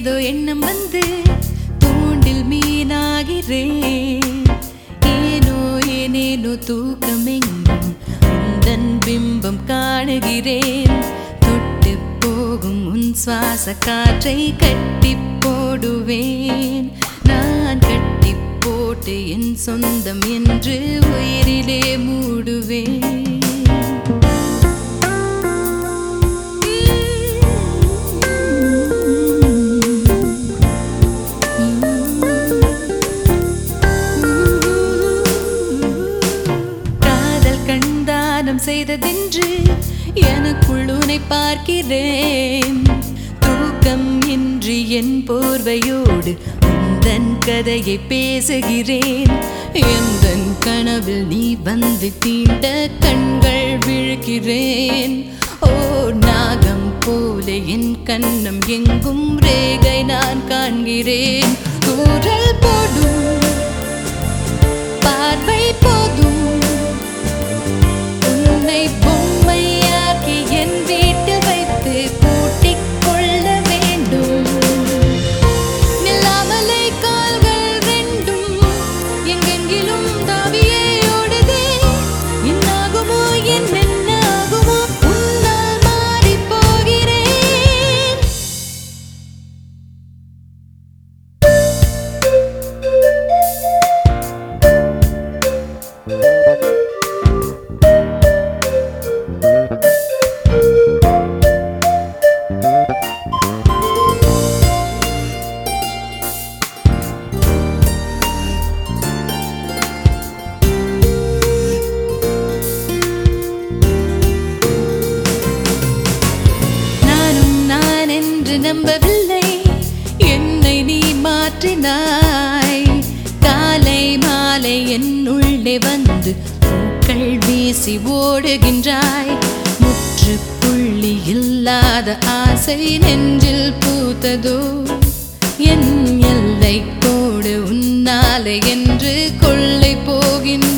ஏதோ எண்ணம் வந்து தூண்டில் மீனாகிறேன் ஏனோ ஏனேனோ தூக்கமெங்கும் உந்தன் பிம்பம் காணுகிறேன் தொட்டு போகும் உன் சுவாச காற்றை கட்டி போடுவேன் நான் கட்டி போட்டு என் சொந்தம் என்று உயிரிலே மூடுவேன் காதல் கண்தானம் செய்ததென்று எனக்குள் உன்னை பார்க்கிறேன் தூக்கம் இன்றி என் போர்வையோடு உந்தன் கதையை பேசுகிறேன் எந்தன் கனவில் நீ வந்து தீண்ட கண்கள் விழுகிறேன் ஓ நாகம் போல என் கண்ணம் எங்கும் ரேகை நான் காண்கிறேன் தூரல் போடும் பார்வை போதும் உன்னை பொம்மையாக்கி என் வீட்டில் வைத்து பூட்டிக் கொள்ள வேண்டும் நில்லாமலே கால்கள் ரெண்டும் எங்கெங்கிலும் தாவியே ஓடுதே என்னாகுமோ என்னென்ன ஆகுமோ உன்னால் மாறிப் போகிறேன் நானும் நான் என்று நம்பவில்லை என்னை நீ மாற்றினாய் காலை மாலை என் உள்ளே வந்து பூக்கள் வீசி ஓடுகின்றாய் முற்றுப்புள்ளி இல்லாத ஆசை நெஞ்சில் பூத்ததோ என் எல்லை கோடு உன்னாலே என்று கொள்ளை போகின்ற